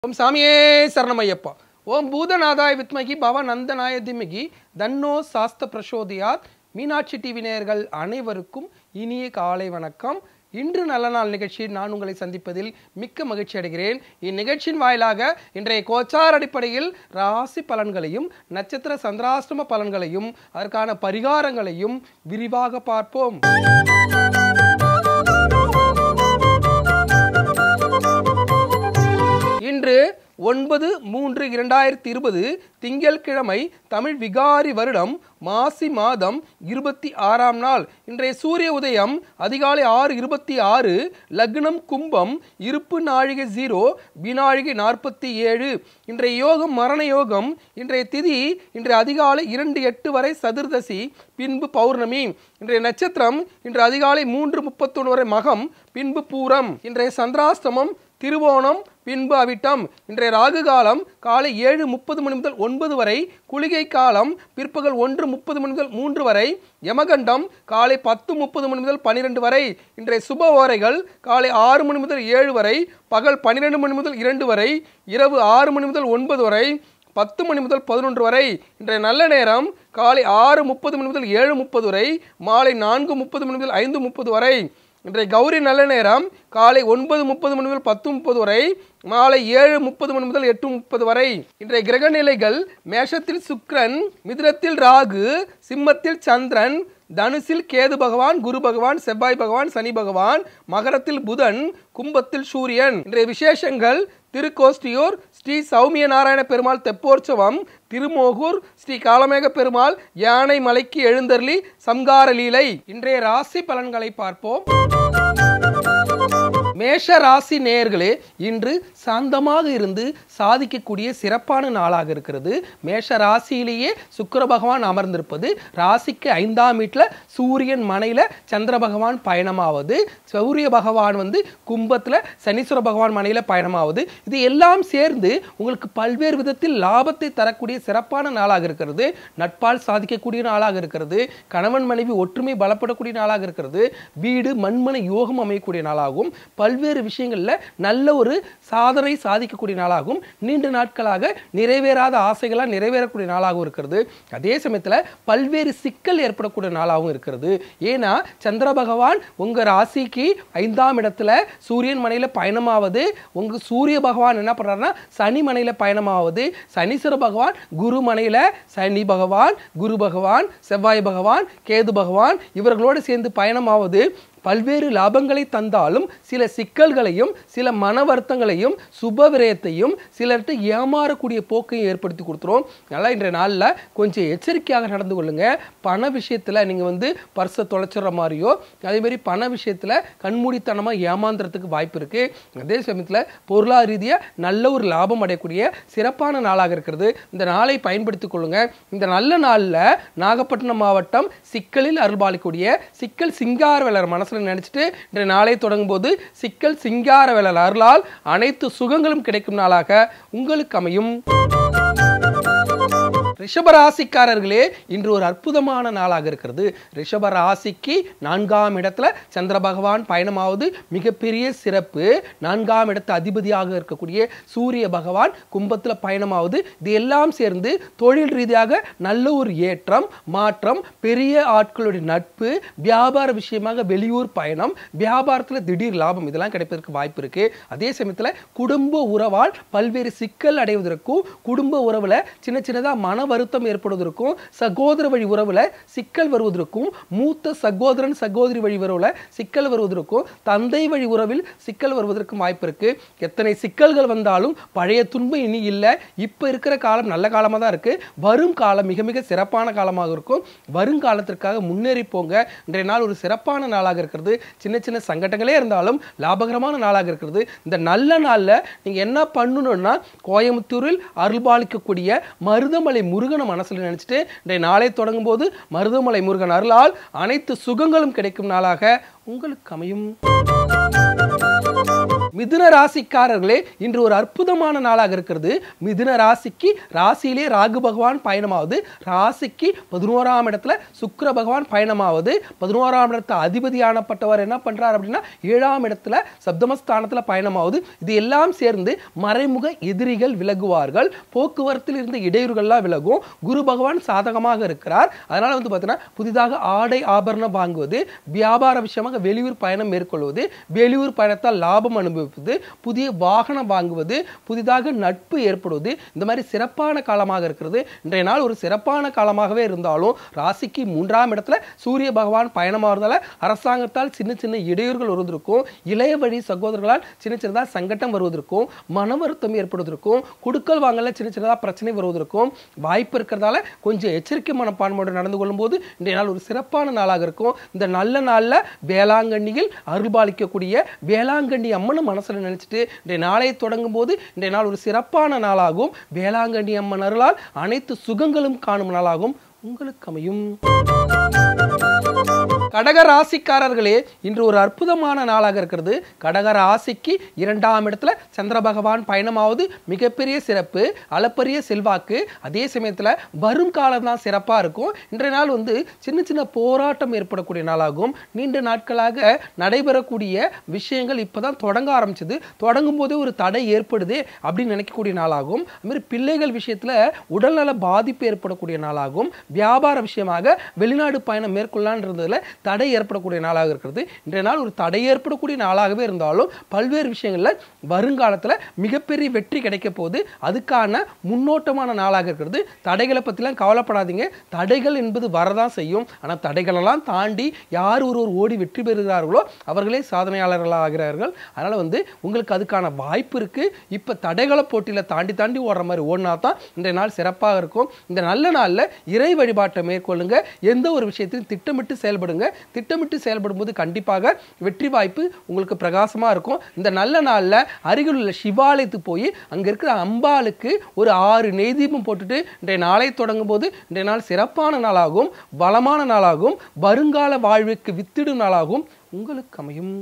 ஓம் சாமியே சரணமையப்பா ஓம் பூதநாதாய வித்மகி பவ நந்தநாய திமகி தன்னோ சாஸ்த பிரசோதியாத் மீனாட்சி டிவி நேயர்கள் அனைவருக்கும் இனிய காலை வணக்கம் இன்று நல்ல நாள் நிகழ்ச்சியில் நான் உங்களை சந்திப்பதில் மிக்க மகிழ்ச்சி அடைகிறேன் இந்நிகழ்ச்சியின் வாயிலாக இன்றைய கோச்சார் அடிப்படையில் ராசி பலன்களையும் நட்சத்திர சந்திராஷ்டம பலன்களையும் அதற்கான பரிகாரங்களையும் விரிவாக பார்ப்போம் இன்று ஒன்பது மூன்று இரண்டாயிரத்தி இருபது திங்கட்கிழமை தமிழ் விகாரி வருடம் மாசி மாதம் இருபத்தி ஆறாம் நாள் இன்றைய சூரிய உதயம் அதிகாலை ஆறு இருபத்தி ஆறு லக்னம் கும்பம் இருப்பு நாழிகை ஜீரோ வினாழிகை நாற்பத்தி ஏழு இன்றைய யோகம் மரண யோகம் இன்றைய திதி இன்றைய அதிகாலை இரண்டு எட்டு வரை சதுர்தசி பின்பு பௌர்ணமி இன்றைய நட்சத்திரம் இன்று அதிகாலை மூன்று முப்பத்தொன்று வரை மகம் பின்பு பூரம் இன்றைய சந்திராஷ்டமம் திருவோணம் பின்பு அவிட்டம் இன்றைய ராகு காலம் காலை ஏழு முப்பது மணி முதல் ஒன்பது வரை குளிகை காலம் பிற்பகல் ஒன்று முப்பது மணி முதல் மூன்று வரை யமகண்டம் காலை பத்து முப்பது மணி முதல் பன்னிரெண்டு வரை இன்றைய சுப ஓரைகள் காலை ஆறு மணி முதல் ஏழு வரை பகல் பன்னிரெண்டு மணி முதல் இரண்டு வரை இரவு ஆறு மணி முதல் ஒன்பது வரை பத்து மணி முதல் பதினொன்று வரை இன்றைய நல்ல நேரம் காலை ஆறு முப்பது மணி முதல் ஏழு முப்பது வரை மாலை நான்கு முப்பது மணி முதல் ஐந்து முப்பது வரை இன்றைய கௌரி நல்ல நேரம் காலை ஒன்பது முப்பது மணி முதல் பத்து முப்பது வரை மாலை ஏழு முப்பது மணி முதல் எட்டு முப்பது வரை இன்றைய கிரக நிலைகள் மேஷத்தில் சுக்கிரன் மிதுனத்தில் ராகு சிம்மத்தில் சந்திரன் தனுசில் கேது பகவான் குரு பகவான் செவ்வாய் பகவான் சனி பகவான் மகரத்தில் புதன் கும்பத்தில் சூரியன் இன்றைய விசேஷங்கள் திருக்கோஷ்டியூர் ஸ்ரீ சௌமிய நாராயண பெருமாள் தெப்போற்சவம் திருமோகூர் ஸ்ரீ காலமேக பெருமாள் யானை மலைக்கு எழுந்தருளி சம்கார லீலை இன்றைய ராசி பலன்களை பார்ப்போம் மேஷ ராசி நேயர்களே இன்று சாந்தமாக இருந்து சாதிக்கக்கூடிய சிறப்பான நாளாக இருக்கிறது மேஷ ராசியிலேயே சுக்கிர பகவான் அமர்ந்திருப்பது ராசிக்கு ஐந்தாம் வீட்டில் சூரியன் மனையில் சந்திர பகவான் பயணமாவது சூரிய பகவான் வந்து கும்பத்தில் சனீஸ்வர பகவான் மனையில் பயணமாவது இது எல்லாம் சேர்ந்து உங்களுக்கு பல்வேறு விதத்தில் லாபத்தை தரக்கூடிய சிறப்பான நாளாக இருக்கிறது நட்பால் சாதிக்கக்கூடிய நாளாக இருக்கிறது கணவன் மனைவி ஒற்றுமை பலப்படக்கூடிய நாளாக இருக்கிறது வீடு மண்மனை யோகம் அமையக்கூடிய நாளாகும் பல்வேறு விஷயங்களில் நல்ல ஒரு சாதனை சாதிக்கக்கூடிய நாளாகவும் நீண்ட நாட்களாக நிறைவேறாத ஆசைகளாக நிறைவேறக்கூடிய நாளாகவும் இருக்கிறது அதே சமயத்தில் பல்வேறு சிக்கல் ஏற்படக்கூடிய நாளாகவும் இருக்கிறது ஏன்னா சந்திர பகவான் உங்கள் ராசிக்கு ஐந்தாம் இடத்துல சூரியன் மனையில் பயணமாவது உங்கள் சூரிய பகவான் என்ன பண்ணுறாருன்னா சனி மனையில் பயணமாவது சனீஸ்வர பகவான் குரு மனையில் சனி பகவான் குரு பகவான் செவ்வாய் பகவான் கேது பகவான் இவர்களோடு சேர்ந்து பயணமாவது பல்வேறு லாபங்களை தந்தாலும் சில சிக்கல்களையும் சில மன வருத்தங்களையும் சுப விரயத்தையும் சிலர்கிட்ட ஏமாறக்கூடிய போக்கையும் ஏற்படுத்தி கொடுத்துரும் அதனால் இன்றைய நாளில் கொஞ்சம் எச்சரிக்கையாக நடந்து கொள்ளுங்க பண விஷயத்தில் நீங்கள் வந்து பர்ஸை தொலைச்சிடுற மாதிரியோ அதேமாரி பண விஷயத்தில் கண்மூடித்தனமாக ஏமாந்துறதுக்கு வாய்ப்பு இருக்குது அதே சமயத்தில் பொருளாதார ரீதியாக நல்ல ஒரு லாபம் அடையக்கூடிய சிறப்பான நாளாக இருக்கிறது இந்த நாளை பயன்படுத்திக் கொள்ளுங்க இந்த நல்ல நாளில் நாகப்பட்டினம் மாவட்டம் சிக்கலில் அருள்பாலிக்கூடிய சிக்கல் சிங்காரவேலர் மனசில் நினச்சிட்டு இன்றைய நாளை தொடங்கும் போது சிக்கல் சிங்காரவேலர் அருளால் அனைத்து சுகங்களும் கிடைக்கும் நாளாக உங்களுக்கு அமையும் ரிஷபராசிக்காரர்களே இன்று ஒரு அற்புதமான நாளாக இருக்கிறது ரிஷப ராசிக்கு நான்காம் இடத்துல சந்திர பகவான் பயணமாவது மிகப்பெரிய சிறப்பு நான்காம் இடத்து அதிபதியாக இருக்கக்கூடிய சூரிய பகவான் கும்பத்தில் பயணமாவது இது எல்லாம் சேர்ந்து தொழில் ரீதியாக நல்ல ஒரு ஏற்றம் மாற்றம் பெரிய ஆட்களுடைய நட்பு வியாபார விஷயமாக வெளியூர் பயணம் வியாபாரத்தில் திடீர் லாபம் இதெல்லாம் கிடைப்பதற்கு வாய்ப்பு இருக்கு அதே சமயத்தில் குடும்ப உறவால் பல்வேறு சிக்கல் அடைவதற்கும் குடும்ப உறவில் சின்ன சின்னதாக மன வருத்தம் ஏற்படுவதற்கும் சகோதர வழி உறவில் சிக்கல் வருவதற்கும் மூத்த சகோதரன் சகோதரி வழி உறவில் சிக்கல் வருவதற்கும் தந்தை வழி உறவில் சிக்கல் வருவதற்கும் வாய்ப்பு இருக்கு எத்தனை சிக்கல்கள் வந்தாலும் பழைய துன்பம் இனி இல்லை இப்போ இருக்கிற காலம் நல்ல காலமாக தான் இருக்கு வரும் காலம் மிக மிக சிறப்பான காலமாக இருக்கும் வருங்காலத்திற்காக முன்னேறி போங்க இன்றைய நாள் ஒரு சிறப்பான நாளாக இருக்கிறது சின்ன சின்ன சங்கடங்களே இருந்தாலும் லாபகரமான நாளாக இருக்கிறது இந்த நல்ல நாளில் நீங்கள் என்ன பண்ணணும்னா கோயம்புத்தூரில் அருள்பாலிக்கக்கூடிய மருதமலை முருகனை மனசில் நினச்சிட்டு இன்றைய நாளை தொடங்கும் போது மருதமலை முருகன் அருளால் அனைத்து சுகங்களும் கிடைக்கும் நாளாக உங்களுக்கு அமையும் மிதுன ராசிக்காரர்களே இன்று ஒரு அற்புதமான நாளாக இருக்கிறது மிதுன ராசிக்கு ராசியிலே ராகு பகவான் பயணமாவது ராசிக்கு பதினோராம் இடத்துல சுக்கிர பகவான் பயணமாவது பதினோராம் இடத்து அதிபதியானப்பட்டவர் என்ன பண்றார் அப்படின்னா ஏழாம் இடத்துல சப்தமஸ்தானத்துல பயணமாவது இது எல்லாம் சேர்ந்து மறைமுக எதிரிகள் விலகுவார்கள் போக்குவரத்தில் இருந்த இடையூறுகள்லாம் விலகும் குரு பகவான் சாதகமாக இருக்கிறார் அதனால வந்து பார்த்தீங்கன்னா புதிதாக ஆடை ஆபரணம் வாங்குவது வியாபார விஷயமாக வெளியூர் பயணம் மேற்கொள்வது வெளியூர் பயணத்தால் லாபம் அனுபவிப்பது புதிய வாகனம் வாங்குவது புதிதாக நட்பு ஏற்படுவது இந்த மாதிரி சிறப்பான காலமாக இருக்கிறது இன்றைய நாள் ஒரு சிறப்பான காலமாகவே இருந்தாலும் ராசிக்கு மூன்றாம் இடத்துல சூரிய பகவான் பயணமாகிறதால அரசாங்கத்தால் சின்ன சின்ன இடையூறுகள் வருவதற்கும் இளைய வழி சகோதரர்களால் சின்ன சின்னதாக சங்கடம் வருவதற்கும் மன வருத்தம் ஏற்படுவதற்கும் குடுக்கல் வாங்கல சின்ன சின்னதாக பிரச்சனை வருவதற்கும் வாய்ப்பு இருக்கிறதால கொஞ்சம் எச்சரிக்கை மனப்பான்மையோடு நடந்து கொள்ளும்போது இன்றைய நாள் ஒரு சிறப்பான நாளாக இருக்கும் இந்த நல்ல நாளில் வேளாங்கண்ணியில் அருள்பாலிக்கக்கூடிய வேளாங்கண்ணி அம்மனை மனசில் நினைச்சிட்டு இன்றைய நாளை தொடங்கும் போது இன்றைய நாள் ஒரு சிறப்பான நாளாகும் வேளாங்கண்ணி அம்மன் அருளால் அனைத்து சுகங்களும் காணும் நாளாகும் உங்களுக்கு அமையும் கடக ராசிக்காரர்களே இன்று ஒரு அற்புதமான நாளாக இருக்கிறது கடக ராசிக்கு இரண்டாம் இடத்துல சந்திர பகவான் பயணமாவது மிகப்பெரிய சிறப்பு அளப்பரிய செல்வாக்கு அதே சமயத்தில் வரும் காலம் தான் சிறப்பாக இருக்கும் இன்றைய நாள் வந்து சின்ன சின்ன போராட்டம் ஏற்படக்கூடிய நாளாகும் நீண்ட நாட்களாக நடைபெறக்கூடிய விஷயங்கள் இப்போதான் தொடங்க ஆரம்பிச்சது தொடங்கும் போதே ஒரு தடை ஏற்படுது அப்படின்னு நினைக்கக்கூடிய நாளாகும் அதுமாதிரி பிள்ளைகள் விஷயத்தில் உடல்நல பாதிப்பு ஏற்படக்கூடிய நாளாகும் வியாபார விஷயமாக வெளிநாடு பயணம் மேற்கொள்ளலான்றதுல தடை ஏற்படக்கூடிய நாளாக இருக்கிறது இன்றைய நாள் ஒரு தடை ஏற்படக்கூடிய நாளாகவே இருந்தாலும் பல்வேறு விஷயங்களில் வருங்காலத்தில் மிகப்பெரிய வெற்றி கிடைக்க போகுது அதுக்கான முன்னோட்டமான நாளாக இருக்கிறது தடைகளை பற்றிலாம் கவலைப்படாதீங்க தடைகள் என்பது வரதான் செய்யும் ஆனால் தடைகளெல்லாம் தாண்டி யார் ஒருவர் ஓடி வெற்றி பெறுகிறார்களோ அவர்களே சாதனையாளர்களாக ஆகிறார்கள் அதனால் வந்து உங்களுக்கு அதுக்கான வாய்ப்பு இருக்குது இப்போ தடைகளை போட்டியில் தாண்டி தாண்டி ஓடுற மாதிரி ஓடினா தான் இன்றைய நாள் சிறப்பாக இருக்கும் இந்த நல்ல நாளில் இறை வழிபாட்டை மேற்கொள்ளுங்க எந்த ஒரு விஷயத்தையும் திட்டமிட்டு செயல்படுங்க திட்டமிட்டு செயல்படும் போது கண்டிப்பாக வெற்றி வாய்ப்பு உங்களுக்கு பிரகாசமாக இருக்கும் இந்த நல்ல நாளில் அருகில் உள்ள சிவாலயத்துக்கு போய் அங்கே இருக்கிற அம்பாளுக்கு ஒரு ஆறு நெய் தீபம் போட்டுட்டு இன்றைய நாளை தொடங்கும் போது இன்றைய நாள் சிறப்பான நாளாகும் வளமான நாளாகும் வருங்கால வாழ்வுக்கு வித்திடும் நாளாகும் உங்களுக்கு அமையும்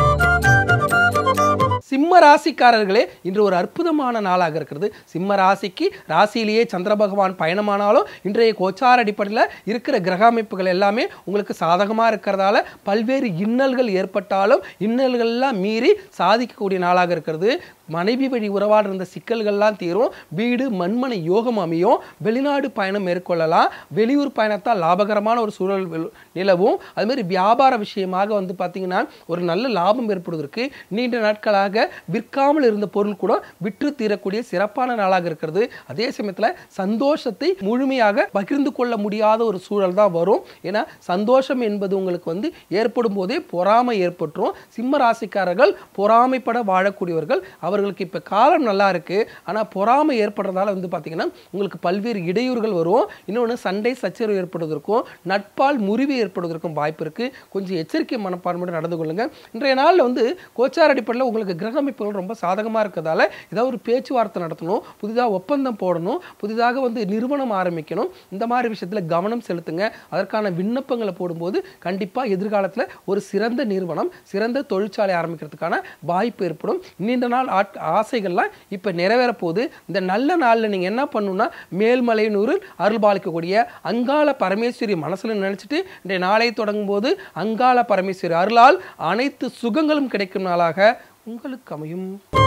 சிம்ம ராசிக்காரர்களே இன்று ஒரு அற்புதமான நாளாக இருக்கிறது சிம்ம ராசிக்கு ராசியிலேயே சந்திர பகவான் பயணமானாலும் இன்றைய கோச்சார அடிப்படையில் இருக்கிற கிரக அமைப்புகள் எல்லாமே உங்களுக்கு சாதகமாக இருக்கிறதால பல்வேறு இன்னல்கள் ஏற்பட்டாலும் இன்னல்கள்லாம் மீறி சாதிக்கக்கூடிய நாளாக இருக்கிறது மனைவி வழி உறவாட இருந்த சிக்கல்கள்லாம் தீரும் வீடு மண்மனை யோகம் அமையும் வெளிநாடு பயணம் மேற்கொள்ளலாம் வெளியூர் பயணத்தால் லாபகரமான ஒரு சூழல் வெல்- நிலவும் அதுமாதிரி வியாபார விஷயமாக வந்து பார்த்தீங்கன்னா ஒரு நல்ல லாபம் ஏற்படுவதற்கு நீண்ட நாட்களாக விற்காமல் இருந்த பொருள் கூட விற்று தீரக்கூடிய சிறப்பான நாளாக இருக்கிறது அதே சமயத்தில் சந்தோஷத்தை முழுமையாக பகிர்ந்து கொள்ள முடியாத ஒரு சூழல் தான் வரும் ஏன்னா சந்தோஷம் என்பது உங்களுக்கு வந்து ஏற்படும் போதே பொறாமை ஏற்பட்டுரும் சிம்ம ராசிக்காரர்கள் பொறாமைப்பட வாழக்கூடியவர்கள் அவர்களுக்கு இப்போ காலம் நல்லா இருக்கு ஆனால் பொறாமை ஏற்படுறதால வந்து பார்த்தீங்கன்னா உங்களுக்கு பல்வேறு இடையூறுகள் வரும் இன்னொன்று சண்டை சச்சரவு ஏற்படுவதற்கும் நட்பால் முறிவு ஏற்படுவதற்கும் வாய்ப்பு இருக்கு கொஞ்சம் எச்சரிக்கை மனப்பான்மையோடு நடந்து கொள்ளுங்க இன்றைய நாளில் வந்து கோச்சார் அடிப்படையில் உங்களுக்கு கிரக அமைப்புகள் ரொம்ப சாதகமாக இருக்கிறதால ஏதாவது ஒரு பேச்சுவார்த்தை நடத்தணும் புதிதாக ஒப்பந்தம் போடணும் புதிதாக வந்து நிறுவனம் ஆரம்பிக்கணும் இந்த மாதிரி விஷயத்தில் கவனம் செலுத்துங்க அதற்கான விண்ணப்பங்களை போடும்போது கண்டிப்பாக எதிர்காலத்தில் ஒரு சிறந்த நிறுவனம் சிறந்த தொழிற்சாலை ஆரம்பிக்கிறதுக்கான வாய்ப்பு ஏற்படும் நீண்ட நாள் ஆட் ஆசைகள்லாம் இப்போ நிறைவேற போகுது இந்த நல்ல நாளில் நீங்கள் என்ன பண்ணணும்னா மேல்மலையனூரில் அருள்பாலிக்கக்கூடிய அங்காள பரமேஸ்வரி மனசில் நினச்சிட்டு இன்றைய நாளை தொடங்கும் போது அங்காள பரமேஸ்வரி அருளால் அனைத்து சுகங்களும் கிடைக்கும் நாளாக உங்களுக்கு அமையும்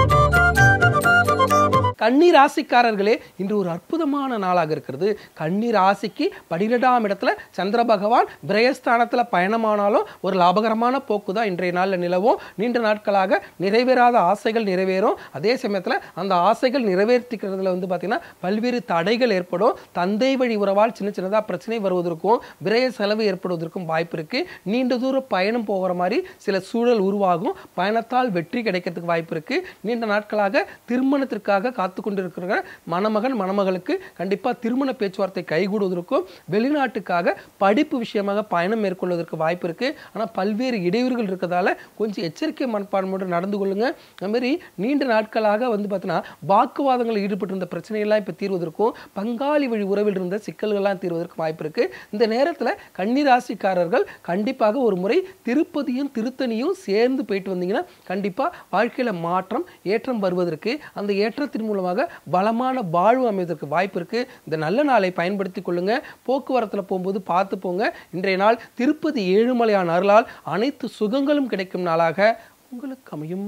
கன்னி ராசிக்காரர்களே இன்று ஒரு அற்புதமான நாளாக இருக்கிறது கன்னி ராசிக்கு பன்னிரெண்டாம் இடத்துல சந்திர பகவான் விரயஸ்தானத்தில் பயணமானாலும் ஒரு லாபகரமான போக்கு தான் இன்றைய நாளில் நிலவும் நீண்ட நாட்களாக நிறைவேறாத ஆசைகள் நிறைவேறும் அதே சமயத்தில் அந்த ஆசைகள் நிறைவேற்றிக்கிறதுல வந்து பார்த்தீங்கன்னா பல்வேறு தடைகள் ஏற்படும் தந்தை வழி உறவால் சின்ன சின்னதாக பிரச்சனை வருவதற்கும் விரய செலவு ஏற்படுவதற்கும் வாய்ப்பு இருக்கு நீண்ட தூர பயணம் போகிற மாதிரி சில சூழல் உருவாகும் பயணத்தால் வெற்றி கிடைக்கிறதுக்கு வாய்ப்பு இருக்கு நீண்ட நாட்களாக திருமணத்திற்காக காத்து காத்து கொண்டிருக்கிற மணமகன் மணமகளுக்கு கண்டிப்பாக திருமண பேச்சுவார்த்தை கைகூடுவதற்கும் வெளிநாட்டுக்காக படிப்பு விஷயமாக பயணம் மேற்கொள்வதற்கு வாய்ப்பு இருக்கு ஆனால் பல்வேறு இடையூறுகள் இருக்கிறதால கொஞ்சம் எச்சரிக்கை மனப்பான்மையோடு நடந்து கொள்ளுங்க அது மாதிரி நீண்ட நாட்களாக வந்து பார்த்தீங்கன்னா வாக்குவாதங்களில் ஈடுபட்டிருந்த பிரச்சனைகள்லாம் இப்போ தீர்வதற்கும் பங்காளி வழி உறவில் இருந்த சிக்கல்கள்லாம் தீர்வதற்கு வாய்ப்பு இருக்கு இந்த நேரத்தில் கன்னிராசிக்காரர்கள் கண்டிப்பாக ஒரு முறை திருப்பதியும் திருத்தணியும் சேர்ந்து போயிட்டு வந்தீங்கன்னா கண்டிப்பாக வாழ்க்கையில் மாற்றம் ஏற்றம் வருவதற்கு அந்த ஏற்றத்தின் மூலமாக பலமான வாழ்வு அமைவதற்கு வாய்ப்பு இருக்கு இந்த நல்ல நாளை பயன்படுத்தி கொள்ளுங்க போக்குவரத்தில் போகும்போது பார்த்து போங்க இன்றைய நாள் திருப்பதி ஏழுமலையான் அருளால் அனைத்து சுகங்களும் கிடைக்கும் நாளாக உங்களுக்கு அமையும்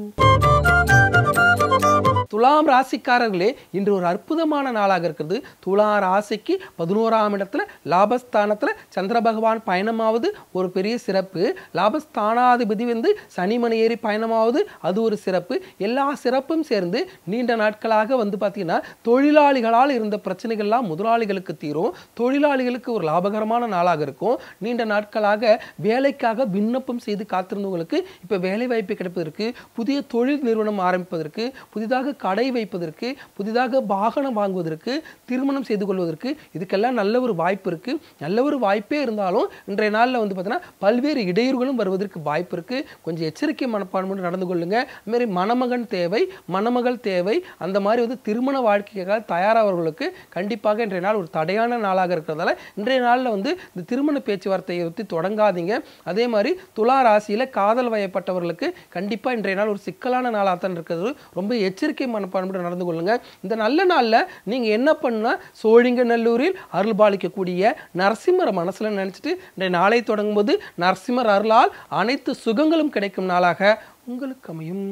துலாம் ராசிக்காரர்களே இன்று ஒரு அற்புதமான நாளாக இருக்கிறது துலா ராசிக்கு பதினோராம் இடத்துல லாபஸ்தானத்துல சந்திர பகவான் பயணமாவது ஒரு பெரிய சிறப்பு லாபஸ்தானாதிபதி வந்து சனிமணி ஏறி பயணமாவது அது ஒரு சிறப்பு எல்லா சிறப்பும் சேர்ந்து நீண்ட நாட்களாக வந்து பார்த்தீங்கன்னா தொழிலாளிகளால் இருந்த பிரச்சனைகள்லாம் முதலாளிகளுக்கு தீரும் தொழிலாளிகளுக்கு ஒரு லாபகரமான நாளாக இருக்கும் நீண்ட நாட்களாக வேலைக்காக விண்ணப்பம் செய்து காத்திருந்தவங்களுக்கு இப்போ வேலை வாய்ப்பு கிடைப்பதற்கு புதிய தொழில் நிறுவனம் ஆரம்பிப்பதற்கு புதிதாக கடை வைப்பதற்கு புதிதாக வாகனம் வாங்குவதற்கு திருமணம் செய்து கொள்வதற்கு இதுக்கெல்லாம் நல்ல ஒரு வாய்ப்பு இருக்கு நல்ல ஒரு வாய்ப்பே இருந்தாலும் இன்றைய நாளில் வந்து பார்த்தீங்கன்னா பல்வேறு இடையூறுகளும் வருவதற்கு வாய்ப்பு இருக்கு கொஞ்சம் எச்சரிக்கை மனப்பான்மையோடு நடந்து கொள்ளுங்க அதுமாரி மணமகன் தேவை மணமகள் தேவை அந்த மாதிரி வந்து திருமண வாழ்க்கைக்காக தயாராகிறவர்களுக்கு கண்டிப்பாக இன்றைய நாள் ஒரு தடையான நாளாக இருக்கிறதால இன்றைய நாளில் வந்து இந்த திருமண பேச்சுவார்த்தையை பற்றி தொடங்காதீங்க அதே மாதிரி துலா ராசியில் காதல் வயப்பட்டவர்களுக்கு கண்டிப்பாக இன்றைய நாள் ஒரு சிக்கலான நாளாக தான் இருக்கிறது ரொம்ப எச்சரிக்கை மனப்பான்மையோடு நடந்து கொள்ளுங்க இந்த நல்ல நாளில் நீங்கள் என்ன பண்ணா சோழிங்கநல்லூரில் அருள் பாலிக்கக்கூடிய நரசிம்மரை மனசில் நினச்சிட்டு இன்றைய நாளை தொடங்கும்போது நரசிம்மர் அருளால் அனைத்து சுகங்களும் கிடைக்கும் நாளாக உங்களுக்கு அமையும்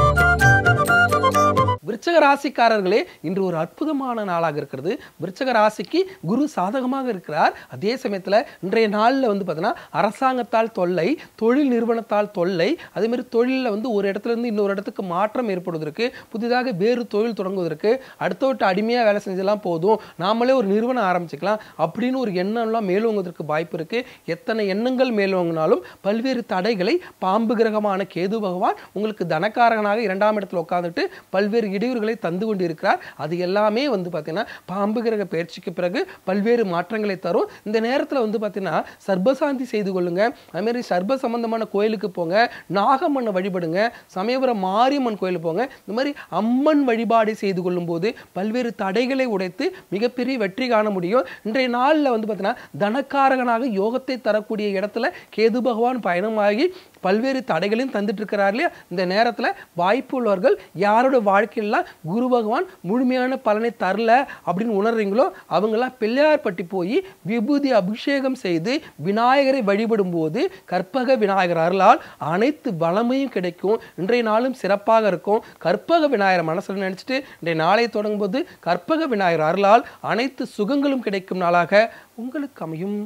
விருச்சக ராசிக்காரர்களே இன்று ஒரு அற்புதமான நாளாக இருக்கிறது விருச்சக ராசிக்கு குரு சாதகமாக இருக்கிறார் அதே சமயத்தில் இன்றைய நாளில் வந்து பார்த்தீங்கன்னா அரசாங்கத்தால் தொல்லை தொழில் நிறுவனத்தால் தொல்லை அதே மாதிரி தொழிலில் வந்து ஒரு இடத்துல இருந்து இன்னொரு இடத்துக்கு மாற்றம் ஏற்படுவதற்கு புதிதாக வேறு தொழில் தொடங்குவதற்கு அடுத்தவட்ட அடிமையாக வேலை செஞ்செல்லாம் போதும் நாமளே ஒரு நிறுவனம் ஆரம்பிச்சுக்கலாம் அப்படின்னு ஒரு எண்ணம்லாம் மேலோங்குவதற்கு வாய்ப்பு இருக்கு எத்தனை எண்ணங்கள் மேலோங்கினாலும் பல்வேறு தடைகளை பாம்பு கிரகமான கேது பகவான் உங்களுக்கு தனக்காரகனாக இரண்டாம் இடத்துல உட்காந்துட்டு பல்வேறு இடையூறுகளை தந்து கொண்டு இருக்கிறார் அது எல்லாமே வந்து பார்த்தீங்கன்னா பாம்பு கிரக பயிற்சிக்கு பிறகு பல்வேறு மாற்றங்களை தரும் இந்த நேரத்தில் வந்து பார்த்தீங்கன்னா சர்பசாந்தி செய்து கொள்ளுங்க அதுமாரி சர்ப சம்பந்தமான கோயிலுக்கு போங்க நாகம்மனை வழிபடுங்க சமயபுரம் மாரியம்மன் கோயிலுக்கு போங்க இந்த மாதிரி அம்மன் வழிபாடு செய்து கொள்ளும்போது பல்வேறு தடைகளை உடைத்து மிகப்பெரிய வெற்றி காண முடியும் இன்றைய நாளில் வந்து பார்த்தீங்கன்னா தனக்காரகனாக யோகத்தை தரக்கூடிய இடத்துல கேது பகவான் பயணமாகி பல்வேறு தடைகளையும் தந்துட்டு இருக்கிறார் இல்லையா இந்த நேரத்தில் வாய்ப்பு உள்ளவர்கள் யாரோட வாழ்க்கையிலாம் குரு பகவான் முழுமையான பலனை தரல அப்படின்னு உணர்றீங்களோ அவங்கெல்லாம் பிள்ளையார்பட்டி போய் விபூதி அபிஷேகம் செய்து விநாயகரை வழிபடும் போது கற்பக விநாயகர் அருளால் அனைத்து வளமையும் கிடைக்கும் இன்றைய நாளும் சிறப்பாக இருக்கும் கற்பக விநாயகர் மனசில் நினைச்சிட்டு இன்றைய நாளை தொடங்கும்போது கற்பக விநாயகர் அருளால் அனைத்து சுகங்களும் கிடைக்கும் நாளாக உங்களுக்கு அமையும்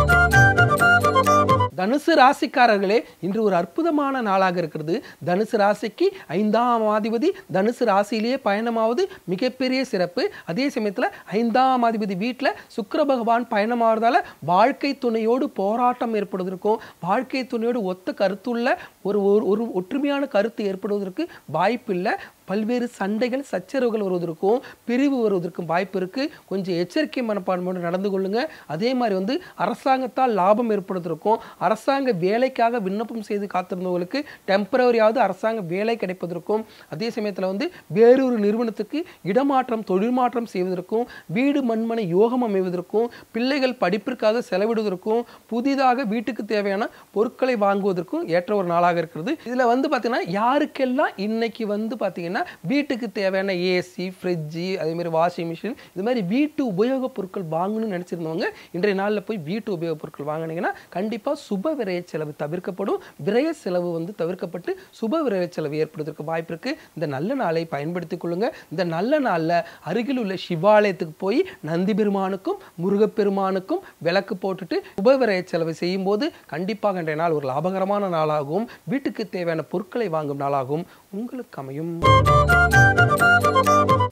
தனுசு ராசிக்காரர்களே இன்று ஒரு அற்புதமான நாளாக இருக்கிறது தனுசு ராசிக்கு ஐந்தாம் அதிபதி தனுசு ராசியிலேயே பயணமாவது மிகப்பெரிய சிறப்பு அதே சமயத்தில் ஐந்தாம் அதிபதி வீட்டில் சுக்கிர பகவான் பயணமாவதால வாழ்க்கை துணையோடு போராட்டம் ஏற்படுவதற்கும் வாழ்க்கை துணையோடு ஒத்த கருத்துள்ள ஒரு ஒரு- ஒரு ஒற்றுமையான கருத்து ஏற்படுவதற்கு வாய்ப்பில்லை பல்வேறு சண்டைகள் சச்சரவுகள் வருவதற்கும் பிரிவு வருவதற்கும் வாய்ப்பு இருக்கு கொஞ்சம் எச்சரிக்கை மனப்பான்மையோடு நடந்து கொள்ளுங்க அதே மாதிரி வந்து அரசாங்கத்தால் லாபம் ஏற்படுவதற்கும் அரசாங்க வேலைக்காக விண்ணப்பம் செய்து காத்திருந்தவங்களுக்கு டெம்பரவரியாவது அரசாங்க வேலை கிடைப்பதற்கும் அதே சமயத்தில் வந்து வேறொரு நிறுவனத்துக்கு இடமாற்றம் தொழில் மாற்றம் செய்வதற்கும் வீடு மண்மனை யோகம் அமைவதற்கும் பிள்ளைகள் படிப்பிற்காக செலவிடுவதற்கும் புதிதாக வீட்டுக்கு தேவையான பொருட்களை வாங்குவதற்கும் ஏற்ற ஒரு நாளாக இருக்கிறது இதுல வந்து பார்த்தீங்கன்னா யாருக்கெல்லாம் இன்னைக்கு வந்து பார்த்தீங்கன்னா வீட்டுக்கு தேவையான ஏசி ஃப்ரிட்ஜு அதே மாதிரி வாஷிங் மிஷின் இது மாதிரி வீட்டு உபயோகப் பொருட்கள் வாங்கணும்னு நினைச்சிருந்தவங்க இன்றைய நாளில் போய் வீட்டு உபயோகப் பொருட்கள் வாங்கினீங்கன்னா கண்டிப்பா சுப விரய செலவு தவிர்க்கப்படும் விரய செலவு வந்து தவிர்க்கப்பட்டு சுப விரய செலவு ஏற்படுவதற்கு வாய்ப்பு இருக்கு இந்த நல்ல நாளை பயன்படுத்திக் கொள்ளுங்க இந்த நல்ல நாள்ல அருகில் உள்ள சிவாலயத்துக்கு போய் நந்தி பெருமானுக்கும் முருகப்பெருமானுக்கும் விளக்கு போட்டுட்டு சுப விரய செலவு செய்யும் போது கண்டிப்பாக இன்றைய நாள் ஒரு லாபகரமான நாளாகவும் வீட்டுக்கு தேவையான பொருட்களை வாங்கும் நாளாகவும் உங்களுக்கு அமையும்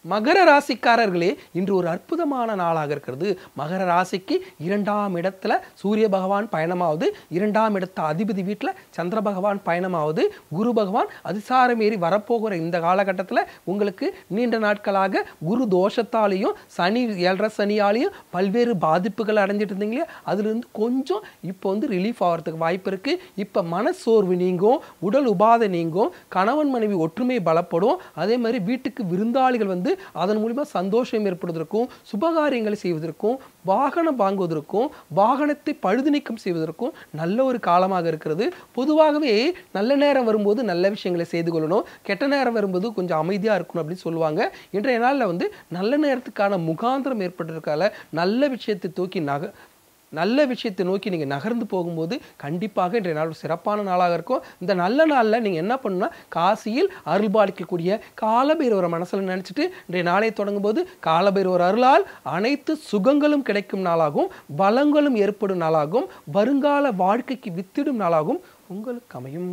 மகர ராசிக்காரர்களே இன்று ஒரு அற்புதமான நாளாக இருக்கிறது மகர ராசிக்கு இரண்டாம் இடத்துல சூரிய பகவான் பயணமாவது இரண்டாம் இடத்த அதிபதி வீட்டில் சந்திர பகவான் பயணமாவது குரு பகவான் அதிசாரம் ஏறி வரப்போகிற இந்த காலகட்டத்தில் உங்களுக்கு நீண்ட நாட்களாக குரு தோஷத்தாலேயும் சனி ஏழரை சனியாலையும் பல்வேறு பாதிப்புகள் அடைஞ்சிட்டு இருந்தீங்க இல்லையா அதுலேருந்து கொஞ்சம் இப்போ வந்து ரிலீஃப் ஆகிறதுக்கு வாய்ப்பு இருக்குது இப்போ மனசோர்வு நீங்கும் உடல் உபாதை நீங்கும் கணவன் மனைவி ஒற்றுமை பலப்படும் அதே மாதிரி வீட்டுக்கு விருந்தாளிகள் வந்து அதன் மூலிமா சந்தோஷம் ஏற்படுவதற்கும் சுபகாரியங்களை செய்வதற்கும் வாகனம் வாங்குவதற்கும் வாகனத்தை பழுது நீக்கம் செய்வதற்கும் நல்ல ஒரு காலமாக இருக்கிறது பொதுவாகவே நல்ல நேரம் வரும்போது நல்ல விஷயங்களை செய்து கொள்ளணும் கெட்ட நேரம் வரும்போது கொஞ்சம் அமைதியாக இருக்கணும் அப்படின்னு சொல்லுவாங்க இன்றைய நாளில் வந்து நல்ல நேரத்துக்கான முகாந்திரம் ஏற்பட்டிருக்கால நல்ல விஷயத்தை தூக்கி நக நல்ல விஷயத்தை நோக்கி நீங்கள் நகர்ந்து போகும்போது கண்டிப்பாக இன்றைய நாள் ஒரு சிறப்பான நாளாக இருக்கும் இந்த நல்ல நாளில் நீங்கள் என்ன பண்ணணும்னா காசியில் அருள்பாலிக்கக்கூடிய காலபைரவரை மனசில் நினச்சிட்டு இன்றைய நாளை தொடங்கும் போது காலபைரவர் அருளால் அனைத்து சுகங்களும் கிடைக்கும் நாளாகும் பலங்களும் ஏற்படும் நாளாகும் வருங்கால வாழ்க்கைக்கு வித்திடும் நாளாகும் உங்களுக்கு அமையும்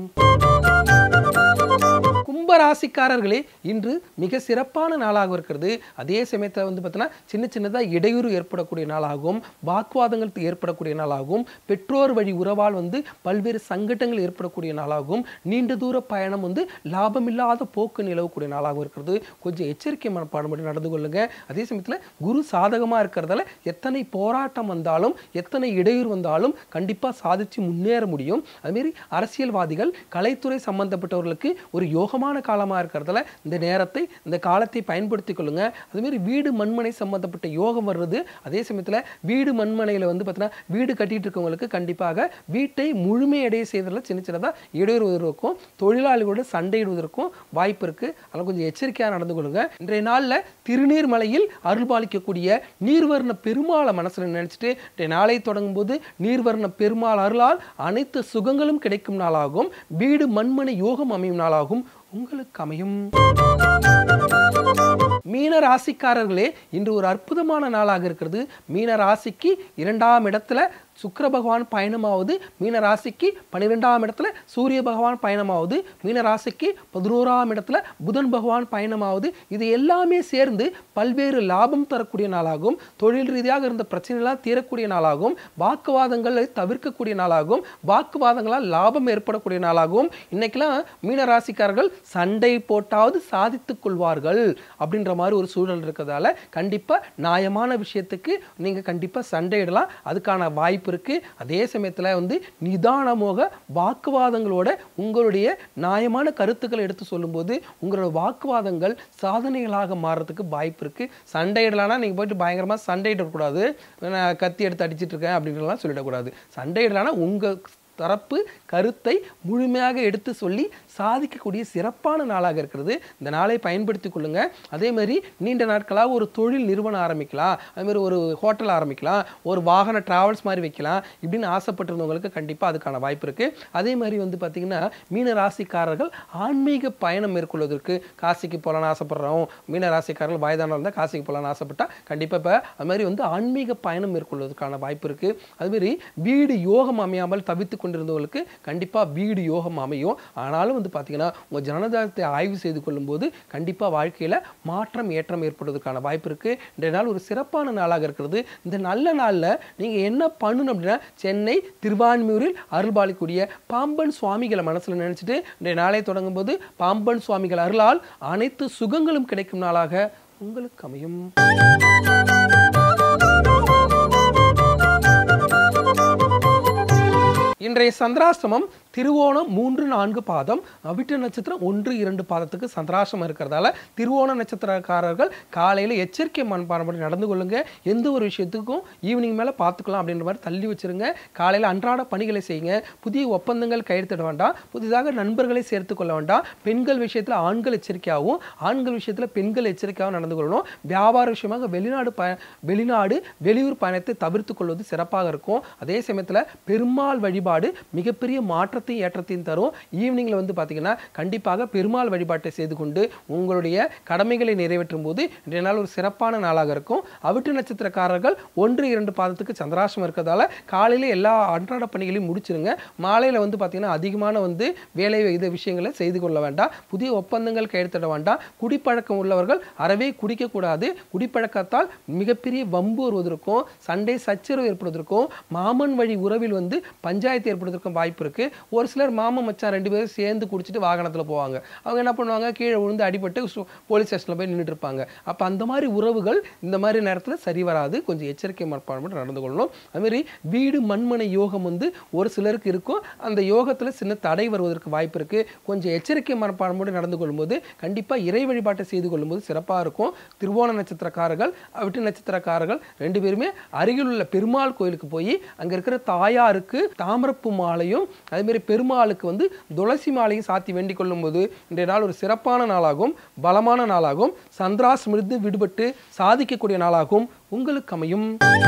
கும்ப ராசிக்காரர்களே இன்று மிக சிறப்பான நாளாக இருக்கிறது அதே சமயத்தில் வந்து பார்த்தீங்கன்னா சின்ன சின்னதாக இடையூறு ஏற்படக்கூடிய நாளாகவும் வாக்குவாதங்கள் ஏற்படக்கூடிய நாளாகவும் பெற்றோர் வழி உறவால் வந்து பல்வேறு சங்கடங்கள் ஏற்படக்கூடிய நாளாகவும் நீண்ட தூர பயணம் வந்து லாபமில்லாத போக்கு நிலவக்கூடிய நாளாகவும் இருக்கிறது கொஞ்சம் எச்சரிக்கை மனப்பாடம் நடந்து கொள்ளுங்க அதே சமயத்தில் குரு சாதகமாக இருக்கிறதால எத்தனை போராட்டம் வந்தாலும் எத்தனை இடையூறு வந்தாலும் கண்டிப்பாக சாதிச்சு முன்னேற முடியும் அதுமாரி அரசியல்வாதிகள் கலைத்துறை சம்பந்தப்பட்டவர்களுக்கு ஒரு யோகமான காலமாக இருக்கிறதால இந்த நேரத்தை இந்த காலத்தை பயன்படுத்திக் கொள்ளுங்க அதுமாரி வீடு மண்மனை சம்பந்தப்பட்ட யோகம் வர்றது அதே சமயத்தில் வீடு மண்மனையில் வந்து பார்த்தீங்கன்னா வீடு கட்டிட்டு இருக்கவங்களுக்கு கண்டிப்பாக வீட்டை முழுமையடைய செய்வதில் சின்ன சின்னதாக இடையூறுவதற்கும் தொழிலாளிகளோடு சண்டையிடுவதற்கும் வாய்ப்பு இருக்கு அதெல்லாம் கொஞ்சம் எச்சரிக்கையாக நடந்து கொள்ளுங்க இன்றைய நாளில் திருநீர்மலையில் அருள்பாலிக்கக்கூடிய நீர்வர்ண பெருமாளை மனசில் நினைச்சிட்டு இன்றைய நாளை தொடங்கும் போது நீர்வர்ண பெருமாள் அருளால் அனைத்து சுகங்களும் கிடைக்கும் நாளாகும் வீடு மண்மனை யோகம் அமையும் நாளாகும் உங்களுக்கு அமையும் மீன ராசிக்காரர்களே இன்று ஒரு அற்புதமான நாளாக இருக்கிறது மீன ராசிக்கு இரண்டாம் இடத்துல சுக்கிர பகவான் பயணமாவது மீன ராசிக்கு பன்னிரெண்டாம் இடத்துல சூரிய பகவான் பயணமாவது மீன ராசிக்கு பதினோராம் இடத்துல புதன் பகவான் பயணமாவது இது எல்லாமே சேர்ந்து பல்வேறு லாபம் தரக்கூடிய நாளாகும் தொழில் ரீதியாக இருந்த பிரச்சனைகளால் தீரக்கூடிய நாளாகும் வாக்குவாதங்களை தவிர்க்கக்கூடிய நாளாகும் வாக்குவாதங்களால் லாபம் ஏற்படக்கூடிய நாளாகும் இன்னைக்கெல்லாம் மீன ராசிக்காரர்கள் சண்டை போட்டாவது சாதித்துக் கொள்வார்கள் அப்படின்ற மாதிரி ஒரு சூழல் இருக்கிறதால கண்டிப்பா நியாயமான விஷயத்துக்கு நீங்க கண்டிப்பா சண்டையிடலாம் அதுக்கான வாய்ப்பு இருக்கு அதே சமயத்துல வந்து நிதானமாக வாக்குவாதங்களோட உங்களுடைய நியாயமான கருத்துக்களை எடுத்து சொல்லும்போது உங்களோட வாக்குவாதங்கள் சாதனைகளாக மாறுறதுக்கு வாய்ப்பு இருக்கு சண்டையிடலாம்னா நீங்க போயிட்டு பயங்கரமா சண்டையிடக்கூடாது நான் கத்தி எடுத்து அடிச்சிட்டு இருக்கேன் அப்படின்றலாம் சொல்லிடக்கூடாது சண்டையிடலாம்னா உங்க தரப்பு கருத்தை முழுமையாக எடுத்து சொல்லி சாதிக்கக்கூடிய சிறப்பான நாளாக இருக்கிறது இந்த நாளை பயன்படுத்தி கொள்ளுங்க அதே மாதிரி நீண்ட நாட்களாக ஒரு தொழில் நிறுவனம் ஆரம்பிக்கலாம் அதே மாதிரி ஒரு ஹோட்டல் ஆரம்பிக்கலாம் ஒரு வாகன டிராவல்ஸ் மாதிரி வைக்கலாம் இப்படின்னு ஆசைப்பட்டிருந்தவங்களுக்கு கண்டிப்பாக அதுக்கான வாய்ப்பு இருக்குது அதே மாதிரி வந்து பார்த்திங்கன்னா மீன ராசிக்காரர்கள் ஆன்மீக பயணம் மேற்கொள்வதற்கு காசிக்கு போகலான்னு ஆசைப்படுறோம் மீன ராசிக்காரர்கள் வயதானவர்கள் இருந்தால் காசிக்கு போகலான்னு ஆசைப்பட்டா கண்டிப்பாக இப்போ அது மாதிரி வந்து ஆன்மீக பயணம் மேற்கொள்வதற்கான வாய்ப்பு இருக்குது அதுமாரி வீடு யோகம் அமையாமல் தவித்து கொண்டிருந்தவர்களுக்கு கண்டிப்பாக வீடு யோகம் அமையும் ஆனாலும் வந்து பார்த்தீங்கன்னா உங்கள் ஜனதாரத்தை ஆய்வு செய்து கொள்ளும்போது கண்டிப்பாக வாழ்க்கையில் மாற்றம் ஏற்றம் ஏற்படுவதற்கான வாய்ப்பு இருக்குது இன்றைய நாள் ஒரு சிறப்பான நாளாக இருக்கிறது இந்த நல்ல நாளில் நீங்கள் என்ன பண்ணணும் அப்படின்னா சென்னை திருவான்மியூரில் அருள்பாலிக்கூடிய பாம்பன் சுவாமிகளை மனசில் நினச்சிட்டு இன்றைய நாளை தொடங்கும் போது பாம்பன் சுவாமிகள் அருளால் அனைத்து சுகங்களும் கிடைக்கும் நாளாக உங்களுக்கு அமையும் இன்றைய சந்திராஷ்டமம் திருவோணம் மூன்று நான்கு பாதம் அவிட்ட நட்சத்திரம் ஒன்று இரண்டு பாதத்துக்கு சந்திராஷ்டமம் இருக்கிறதால திருவோண நட்சத்திரக்காரர்கள் காலையில் எச்சரிக்கை மண்பானப்படி நடந்து கொள்ளுங்க எந்த ஒரு விஷயத்துக்கும் ஈவினிங் மேலே பார்த்துக்கலாம் அப்படின்ற மாதிரி தள்ளி வச்சிருங்க காலையில் அன்றாட பணிகளை செய்யுங்க புதிய ஒப்பந்தங்கள் கையெழுத்திட வேண்டாம் புதிதாக நண்பர்களை சேர்த்து கொள்ள வேண்டாம் பெண்கள் விஷயத்தில் ஆண்கள் எச்சரிக்கையாகவும் ஆண்கள் விஷயத்தில் பெண்கள் எச்சரிக்கையாகவும் நடந்து கொள்ளணும் வியாபார விஷயமாக வெளிநாடு ப வெளிநாடு வெளியூர் பயணத்தை தவிர்த்து கொள்வது சிறப்பாக இருக்கும் அதே சமயத்தில் பெருமாள் வழிபாடு வழிபாடு மிகப்பெரிய மாற்றத்தையும் ஏற்றத்தையும் தரும் ஈவினிங்கில் வந்து பார்த்தீங்கன்னா கண்டிப்பாக பெருமாள் வழிபாட்டை செய்து கொண்டு உங்களுடைய கடமைகளை நிறைவேற்றும் போது இன்றைய நாள் ஒரு சிறப்பான நாளாக இருக்கும் அவிட்டு நட்சத்திரக்காரர்கள் ஒன்று இரண்டு பாதத்துக்கு சந்திராசிரமம் இருக்கிறதால காலையில எல்லா அன்றாட பணிகளையும் முடிச்சிருங்க மாலையில் வந்து பார்த்தீங்கன்னா அதிகமான வந்து வேலை இது விஷயங்களை செய்து கொள்ள வேண்டாம் புதிய ஒப்பந்தங்கள் கையெழுத்திட வேண்டாம் குடிப்பழக்கம் உள்ளவர்கள் அறவே குடிக்கக்கூடாது குடிப்பழக்கத்தால் மிகப்பெரிய வம்பு வருவதற்கும் சண்டை சச்சரவு ஏற்படுவதற்கும் மாமன் வழி உறவில் வந்து பஞ்சாயத்து ஏற்படுவதற்கும் வாய்ப்பு இருக்கு ஒரு சிலர் மாமன் மச்சான் ரெண்டு பேரும் சேர்ந்து குடிச்சிட்டு வாகனத்தில் போவாங்க அவங்க என்ன பண்ணுவாங்க கீழே விழுந்து அடிபட்டு சு- போலீஸ் ஸ்டேஷனில் போய் நின்றுட்டு இருப்பாங்க அப்போ அந்த மாதிரி உறவுகள் இந்த மாதிரி நேரத்தில் சரி வராது கொஞ்சம் எச்சரிக்கை மனப்பான்மை நடந்து கொள்ளணும் அதுமாதிரி வீடு மண்மனை யோகம் வந்து ஒரு சிலருக்கு இருக்கும் அந்த யோகத்தில் சின்ன தடை வருவதற்கு வாய்ப்பு இருக்கு கொஞ்சம் எச்சரிக்கை மனப்பான்மையோடு நடந்து கொள்ளும்போது கண்டிப்பாக இறை வழிபாட்டை செய்து கொள்ளும்போது சிறப்பாக இருக்கும் திருவோண நட்சத்திரக்காரர்கள் விட்டு நட்சத்திரக்காரர்கள் ரெண்டு பேருமே அருகில் உள்ள பெருமாள் கோயிலுக்கு போய் அங்கே இருக்கிற தாயாருக்கு தாமரப்பு மாலையும் அதேமாதிரி பெருமாளுக்கு வந்து துளசி மாலையும் சாத்தி வேண்டிக் கொள்ளும்போது இன்றைய நாள் ஒரு சிறப்பான நாளாகும் பலமான நாளாகும் சந்திராசிமிருந்து விடுபட்டு சாதிக்கக்கூடிய நாளாகும் உங்களுக்கு அமையும்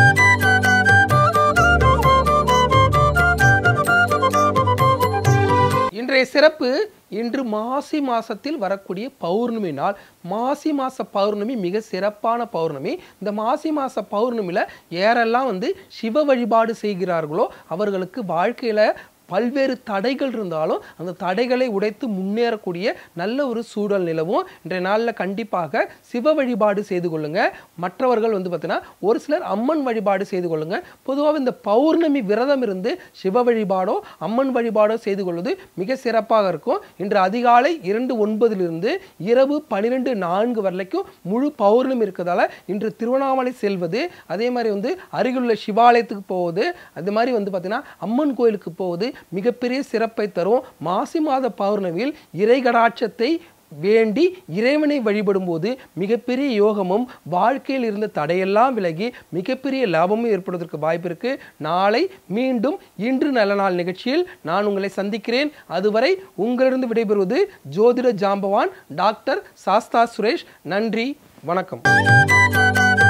இன்றைய சிறப்பு இன்று மாசி மாசத்தில் வரக்கூடிய பௌர்ணமி நாள் மாசி மாச பௌர்ணமி மிக சிறப்பான பௌர்ணமி இந்த மாசி மாச பௌர்ணமியில யாரெல்லாம் வந்து சிவ வழிபாடு செய்கிறார்களோ அவர்களுக்கு வாழ்க்கையில பல்வேறு தடைகள் இருந்தாலும் அந்த தடைகளை உடைத்து முன்னேறக்கூடிய நல்ல ஒரு சூழல் நிலவும் இன்றைய நாளில் கண்டிப்பாக சிவ வழிபாடு செய்து கொள்ளுங்க மற்றவர்கள் வந்து பார்த்தீங்கன்னா ஒரு சிலர் அம்மன் வழிபாடு செய்து கொள்ளுங்க பொதுவாக இந்த பௌர்ணமி விரதம் இருந்து சிவ வழிபாடோ அம்மன் வழிபாடோ செய்து கொள்வது மிக சிறப்பாக இருக்கும் இன்று அதிகாலை இரண்டு ஒன்பதிலிருந்து இரவு பன்னிரெண்டு நான்கு வரைக்கும் முழு பௌர்ணமி இருக்கிறதால இன்று திருவண்ணாமலை செல்வது அதே மாதிரி வந்து அருகிலுள்ள சிவாலயத்துக்கு போவது அது மாதிரி வந்து பார்த்தீங்கன்னா அம்மன் கோயிலுக்கு போவது மிகப்பெரிய சிறப்பை தரும் மாசி மாத பௌர்ணமியில் இறைகடாட்சத்தை வேண்டி இறைவனை வழிபடும்போது மிகப்பெரிய யோகமும் வாழ்க்கையில் இருந்த தடையெல்லாம் விலகி மிகப்பெரிய லாபமும் ஏற்படுவதற்கு வாய்ப்பு இருக்கு நாளை மீண்டும் இன்று நல்ல நாள் நிகழ்ச்சியில் நான் உங்களை சந்திக்கிறேன் அதுவரை உங்களிடம் விடைபெறுவது ஜோதிட ஜாம்பவான் டாக்டர் சாஸ்தா சுரேஷ் நன்றி வணக்கம்